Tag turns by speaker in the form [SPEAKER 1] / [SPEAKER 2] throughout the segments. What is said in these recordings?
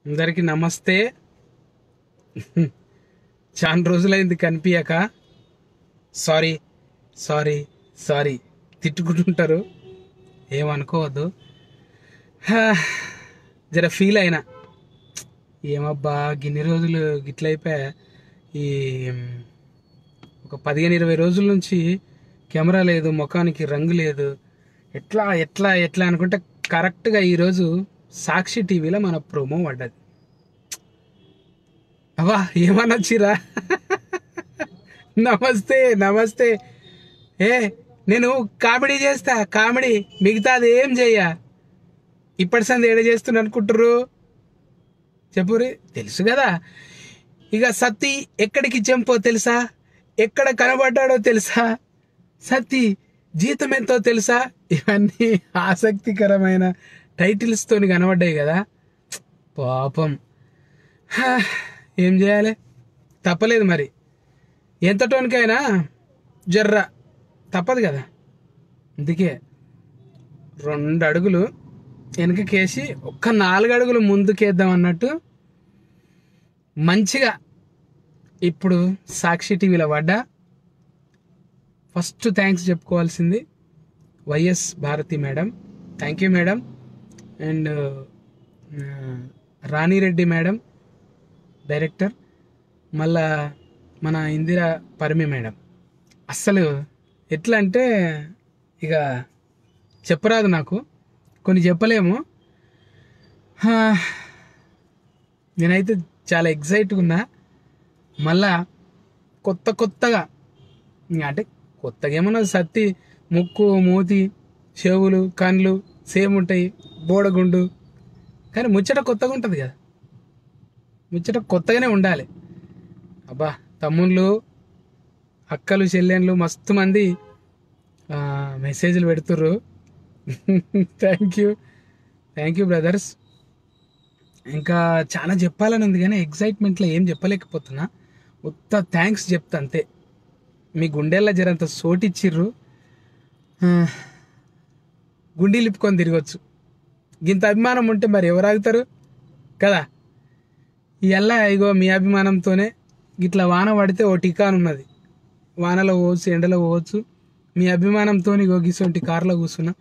[SPEAKER 1] అందరికి నమస్తే చాలా రోజులైంది కనిపించక సారీ సారీ సారీ తిట్టుకుంటుంటారు ఏమనుకోవద్దు హా, జర ఫీల్ అయినా ఏమబ్బా గిన్ని రోజులు గిట్లయిపోయా ఈ ఒక పదిహేను ఇరవై రోజుల నుంచి కెమెరా లేదు ముఖానికి రంగు లేదు ఎట్లా ఎట్లా ఎట్లా అనుకుంటే కరెక్ట్గా ఈరోజు సాక్షి టీవీలో మన ప్రోమో పడ్డది అవా ఏమనొచ్చిరా నమస్తే నమస్తే ఏ నేను కామెడీ చేస్తా కామెడీ మిగతాది ఏం చెయ్య ఇప్పటి సంది ఏడ చేస్తున్నా అనుకుంటారు చెప్పురి తెలుసు కదా ఇక సత్తి ఎక్కడికి చెంపో తెలుసా ఎక్కడ కనబడ్డాడో తెలుసా సత్తి జీతం ఎంతో తెలుసా ఇవన్నీ ఆసక్తికరమైన టైటిల్స్ తోని కనబడ్డాయి కదా పాపం హా, ఏం చేయాలి తప్పలేదు మరి ఎంత టోన్కైనా జర్ర తప్పదు కదా అందుకే రెండు అడుగులు వెనకకేసి ఒక్క నాలుగు అడుగులు ముందుకేద్దాం అన్నట్టు మంచిగా ఇప్పుడు సాక్షి టీవీలో పడ్డా ఫస్ట్ థ్యాంక్స్ చెప్పుకోవాల్సింది YS Bharathi madam thank you madam and Rani Reddy madam director మళ్ళా మన ఇందిరా పరిమి మేడం అస్సలు ఎట్లా అంటే ఇక చెప్పరాదు నాకు కొన్ని చెప్పలేము హా, నేనైతే చాలా ఎగ్జైట్గా ఉన్నా మళ్ళా కొత్త కొత్తగా ఇంక అంటే కొత్తగా ఏమన్నా సత్తి ముక్కు మూతి చెవులు కండ్లు సేమ్ ఉంటాయి బోడగుండు కానీ ముచ్చట కొత్తగా ఉంటుంది కదా ముచ్చట కొత్తగానే ఉండాలి అబ్బా తమ్ముళ్ళు అక్కలు చెల్లెన్లు మస్తు మంది ఆ, మెసేజ్లు పెడుతుర్రు thank you thank you brothers ఇంకా చాలా చెప్పాలని ఉంది కానీ ఎగ్జైట్మెంట్లో ఏం చెప్పలేకపోతున్నా ఉత్త థ్యాంక్స్ చెప్తా అంతే మీ గుండెల్లో జరంత సోటిచ్చిర్రు ఆ, గుండీ లిప్పుకొని తిరగచ్చు ఇంత అభిమానం ఉంటే మరి ఎవరు ఆగుతారు కదా ఇవల్ల ఇగో మీ అభిమానంతోనే ఇట్లా వాన పడితే ఓ టికాన్ ఉన్నది వానలో పోవచ్చు ఎండలో పోవచ్చు మీ అభిమానంతో ఇగో గిసొంటి కార్లో కూర్చున్నా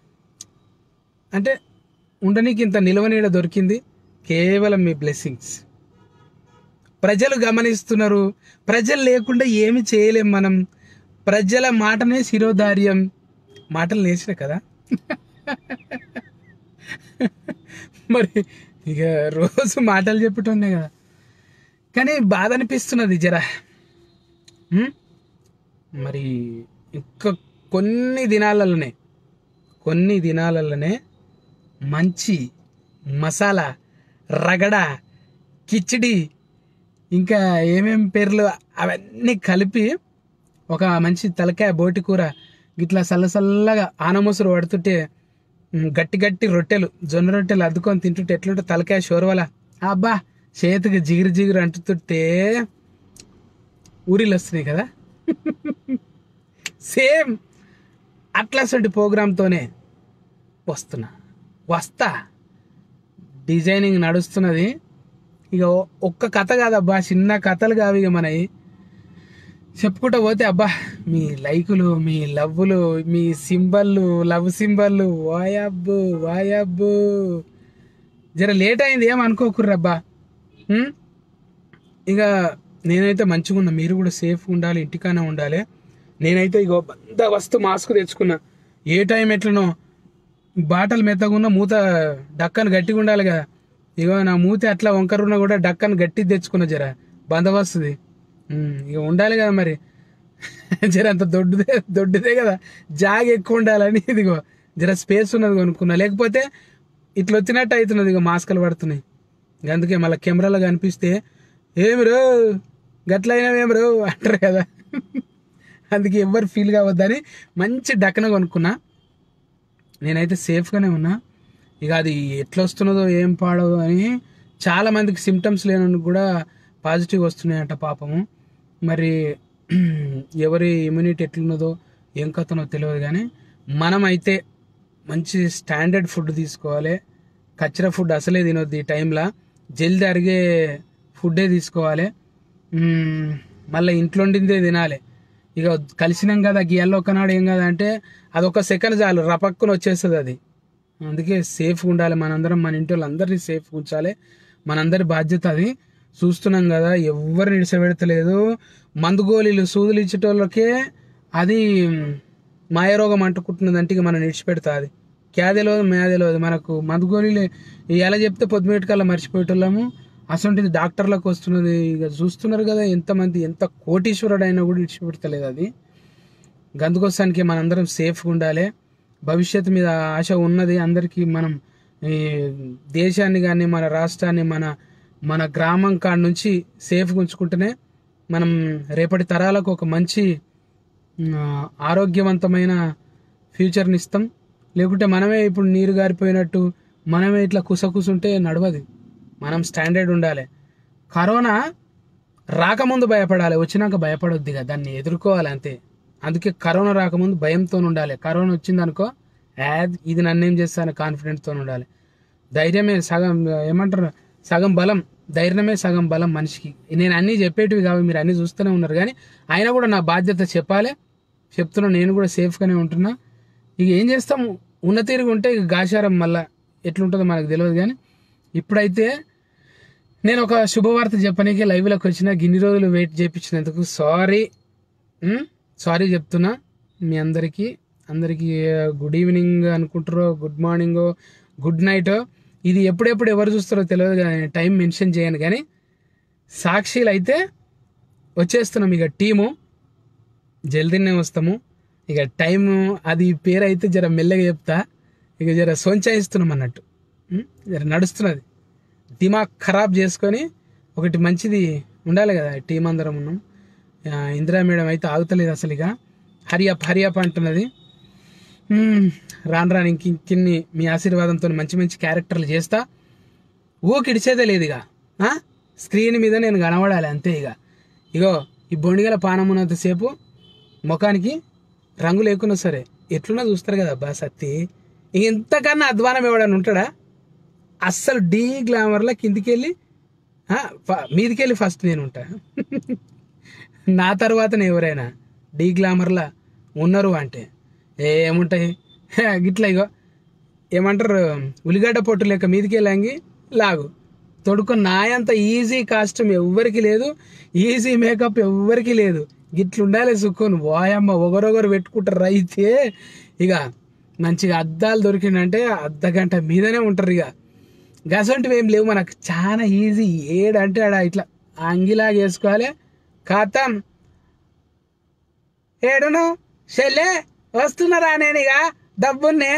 [SPEAKER 1] అంటే ఉండనీకి ఇంత నిలవనీడ దొరికింది కేవలం మీ బ్లెస్సింగ్స్ ప్రజలు గమనిస్తున్నారు ప్రజలు లేకుండా ఏమి చేయలేం మనం ప్రజల మాటనే శిరోధార్యం మాటలు నేసిన కదా మరి ఇక రోజు మాటలు చెప్పుటోనే కదా కానీ బాధ అనిపిస్తున్నది జర ఉం? మరి ఇంకా కొన్ని దినాలలోనే కొన్ని దినాలలోనే మంచి మసాలా రగడ కిచిడి ఇంకా ఏమేం పేర్లు అవన్నీ కలిపి ఒక మంచి తలకాయ బోటి కూర గిట్లా సల్లసల్లగా ఆనమూసరు పడుతుంటే ఉమ్, గట్టి గట్టి రొట్టెలు జొన్న రొట్టెలు అద్దుకొని తింటుంటే ఎట్లుంటే తలకాయ షోర్వల అబ్బా చేతికి జిగిరి జిగిరి అంటుతుంటే ఊరిలు వస్తున్నాయి కదా సేమ్ అట్లాంటి ప్రోగ్రామ్తోనే వస్తున్నా వస్తా డిజైనింగ్ నడుస్తున్నది ఇక ఒ- ఒక్క కథ కాదబ్బా చిన్న కథలు కావు ఇక మనవి చెప్పుకుంటూ పోతే అబ్బా మీ లైకులు మీ లవ్వులు మీ సింబల్లు లవ్ సింబల్లు వాయబ్బు వాయబ్బు జర లేట్ అయింది ఏం అనుకోకుర్రబ్బా ఉం? ఇక నేనైతే మంచిగా ఉన్నా మీరు కూడా సేఫ్గా ఉండాలి ఇంటికానే ఉండాలి నేనైతే ఇగో పెద్ద వస్తు మాస్క్ తెచ్చుకున్నా ఏ టైం ఎట్లనో బాటలు మెత్తగున్నా మూత డక్కను గట్టిగా ఉండాలి కదా ఇగో నా మూతి అట్లా వంకరున్నా కూడా డక్కను గట్టి తెచ్చుకున్నా జర బందవస్తుంది ఉమ్, ఇక ఉండాలి కదా మరి జర అంత దొడ్డుదే దొడ్డుదే కదా జాగ ఎక్కువ ఉండాలని ఇదిగో జర స్పేస్ ఉన్నది కొనుక్కున్నా లేకపోతే ఇట్లా వచ్చినట్టు అవుతున్నది ఇక మాస్కులు పడుతున్నాయి ఇక అందుకే మళ్ళీ కెమెరాలో కనిపిస్తే ఏమి రో గట్లయినావేం రో అంటారు కదా అందుకే ఎవ్వరు ఫీల్ కావద్దని మంచి డక్కన కొనుక్కున్నా నేనైతే సేఫ్గానే ఉన్నా ఇక అది ఎట్లా వస్తున్నదో ఏం పాడో అని చాలా మందికి సిమ్టమ్స్ లేనని కూడా పాజిటివ్ వస్తున్నాయంట పాపము మరి ఎవరి ఇమ్యూనిటీ ఎట్లున్నదో ఏం కథనో తెలియదు కానీ మనమైతే మంచి స్టాండర్డ్ ఫుడ్ తీసుకోవాలి కచ్చర ఫుడ్ అసలే తినొద్దు ఈ టైంలో జల్ది అరిగే ఫుడ్డే తీసుకోవాలి మ్మ్, మళ్ళీ ఇంట్లో వండిందే తినాలి ఇక కలిసినాం కదా గీయాల్లో ఒకనాడు ఏం కదా అంటే అదొక సెకండ్ చాలు రపక్కున వచ్చేస్తుంది అది అందుకే సేఫ్గా ఉండాలి మనందరం మన ఇంటి వాళ్ళందరినీ సేఫ్గా ఉంచాలి మనందరి బాధ్యత అది చూస్తున్నాం కదా ఎవరిని ఇడిసపెడతలేదు మందు గోళీలు సూదులు ఇచ్చేటోళ్ళకే అది మాయరోగం అంటుకుంటున్నదంటే ఇక మనం ఇడిచిపెడుతుంది క్యా తెలియదు మ్యా తెలియదు మనకు మందు గోళీలు ఎలా చెప్తే పొద్దుమేటికల్లా మర్చిపోయేటోళ్ళము అసలు డాక్టర్లకు వస్తున్నది ఇక చూస్తున్నారు కదా ఎంతమంది ఎంత కోటీశ్వరుడు అయినా కూడా ఇడిచిపెడతలేదు అది గందుకోసానికి మనందరం సేఫ్గా ఉండాలి భవిష్యత్తు మీద ఆశ ఉన్నది అందరికీ మనం ఈ దేశాన్ని కానీ మన రాష్ట్రాన్ని మన మన గ్రామం కాడ నుంచి సేఫ్గా ఉంచుకుంటేనే మనం రేపటి తరాలకు ఒక మంచి ఆ, ఆరోగ్యవంతమైన ఫ్యూచర్ని ఇస్తాం లేకుంటే మనమే ఇప్పుడు నీరు గారిపోయినట్టు మనమే ఇట్లా కుసకుసుంటే నడవది మనం స్టాండర్డ్ ఉండాలి కరోనా రాకముందు భయపడాలి వచ్చినాక భయపడొద్దు ఇక దాన్ని ఎదుర్కోవాలి అంతే అందుకే కరోనా రాకముందు భయంతో ఉండాలి కరోనా వచ్చిందనుకో యాద్ ఇది నన్నేం చేస్తాను కాన్ఫిడెంట్తో ఉండాలి ధైర్యమే సగం ఏమంటారు సగం బలం ధైర్యమే సగం బలం మనిషికి నేను అన్నీ చెప్పేటివి కావు మీరు అన్నీ చూస్తూనే ఉన్నారు కానీ అయినా కూడా నా బాధ్యత చెప్పాలి చెప్తున్నా నేను కూడా సేఫ్గానే ఉంటున్నా ఇక ఏం చేస్తాం ఉన్న తీరుగా ఉంటే ఇక గాశారం మళ్ళా ఎట్లుంటుందో మనకు తెలియదు కానీ ఇప్పుడైతే నేను ఒక శుభవార్త చెప్పనీకి లైవ్లోకి వచ్చిన గిన్ని రోజులు వెయిట్ చేయించినందుకు సారీ సారీ చెప్తున్నా మీ అందరికీ అందరికీ గుడ్ ఈవినింగ్ అనుకుంటారో గుడ్ మార్నింగ్ గుడ్ నైట్ ఇది ఎప్పుడెప్పుడు ఎవరు చూస్తారో తెలియదు కానీ టైం మెన్షన్ చేయను కానీ సాక్షిలు అయితే వచ్చేస్తున్నాం ఇక టీము జల్దీనే వస్తాము ఇక టైం అది పేరు అయితే జర మెల్లగా చెప్తా ఇక జర సొంచాయిస్తున్నాం అన్నట్టు ఉం? జర నడుస్తున్నది దిమాగ్ ఖరాబ్ చేసుకొని ఒకటి మంచిది ఉండాలి కదా టీం అందరం ఉన్నాం ఆ, ఇందిరా మేడం అయితే ఆగుతలేదు అసలు ఇక హరియప్ హరియప్ అంటున్నది మ్మ్. రాను రాను ఇంక ఇంకిన్ని మీ ఆశీర్వాదంతో మంచి మంచి క్యారెక్టర్లు చేస్తా ఊకిడిచేదే లేదు ఇక ఆ? స్క్రీన్ మీద నేను కనబడాలి అంతే ఇక ఇగో ఈ బొండిగల పానం ఉన్నంతసేపు ముఖానికి రంగు లేకున్నా సరే ఎట్లున్నా చూస్తారు కదా అబ్బా సత్తి ఇంక ఇంతకన్నా అధ్వానం ఎవడని ఉంటాడా అస్సలు డీ గ్లామర్లో కిందికి వెళ్ళి ఆ, ఫ- మీదికి వెళ్ళి ఫస్ట్ నేను ఉంటా నా తర్వాతనే ఎవరైనా డీ గ్లామర్లా ఉన్నారు అంటే ఏముంటాయి గిట్లా ఇగో ఏమంటారు ఉల్లిగడ్డ పొట్టు లెక్క మీదికి వెళ్ళంగి లాగు తొడుకొని నాయంత ఈజీ కాస్ట్యూమ్ ఎవ్వరికి లేదు ఈజీ మేకప్ ఎవ్వరికి లేదు గిట్లు ఉండాలి సుక్కుని వాయమ్మ ఒకరొకరు పెట్టుకుంటారు అయితే ఇక మంచిగా అద్దాలు దొరికిందంటే అర్ధ గంట మీదనే ఉంటారు ఇక గసంటివి ఏం లేవు మనకు చాలా ఈజీ ఏడంటే ఆడ ఇట్లా అంగిలాగా వేసుకోవాలి ఖాతం ఏడును చెల్లె వస్తున్నారా నేను ఇక డబ్బున్నే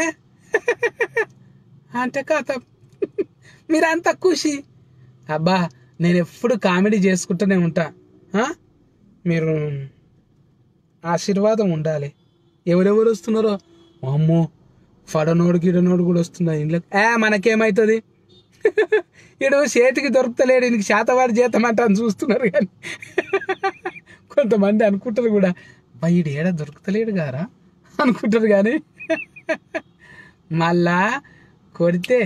[SPEAKER 1] అంటే ఖాతం మీరంతా ఖుషి అబ్బా నేను ఎప్పుడు కామెడీ చేసుకుంటూనే ఉంటా ఆ? మీరు ఆశీర్వాదం ఉండాలి ఎవరెవరు వస్తున్నారో అమ్మో ఫడనోడు గిడనోడు కూడా వస్తున్నా ఇంట్లో ఏ మనకేమవుతుంది ఇడు చేతికి దొరుకుతలేడు ఇంక శాతవారి జీతం అంటే అని చూస్తున్నారు కానీ కొంతమంది అనుకుంటారు కూడా బయట ఏడ దొరుకుతలేడు గారా అనుకుంటారు కానీ మళ్ళా కొడితే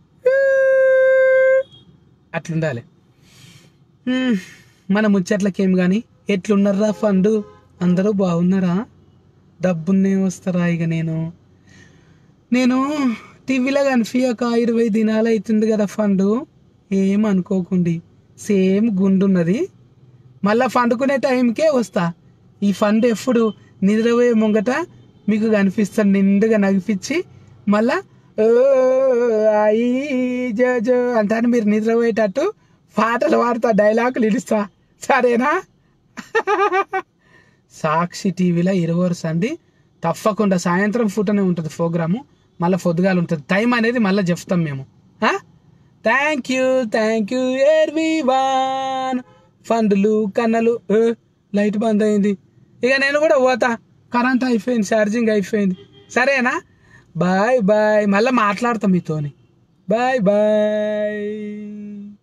[SPEAKER 1] అట్లుండాలి హ్మ్, మన ముచ్చట్లకేం కానీ ఎట్లున్నారా ఫండ్ అందరూ బాగున్నారా డబ్బున్నే వస్తారా ఇక నేను నేను టీవీలో కనిపించక ఇరవై దినాలు అవుతుంది కదా ఫండ్ ఏం అనుకోకుండి సేమ్ గుండున్నది మళ్ళా పండుకునే టైంకే వస్తా ఈ ఫండ్ ఎప్పుడు నిద్రపోయే ముంగట మీకు కనిపిస్తాను నిండుగా నగిపించి మళ్ళా "ఓ, ఐ జో జో అంటాను మీరు నిద్రపోయేటట్టు పాటలు పాడుతా డైలాగులు ఇడుస్తా సరేనా సాక్షి టీవీలో ఇరవరు సంది తప్పకుండా సాయంత్రం పూటనే ఉంటుంది ప్రోగ్రాము మళ్ళీ పొద్దుగాలు ఉంటుంది టైం అనేది మళ్ళీ చెప్తాం మేము థ్యాంక్ యూ థ్యాంక్ యూ ఎర్వీ వన్ ఫండ్లు కన్నలు ఏ, లైట్ బంద్ అయింది ఇక నేను కూడా పోతా కరెంట్ అయిపోయింది ఛార్జింగ్ అయిపోయింది సరేనా బాయ్ బాయ్ మళ్ళీ మాట్లాడతాం మీతోని బాయ్ బాయ్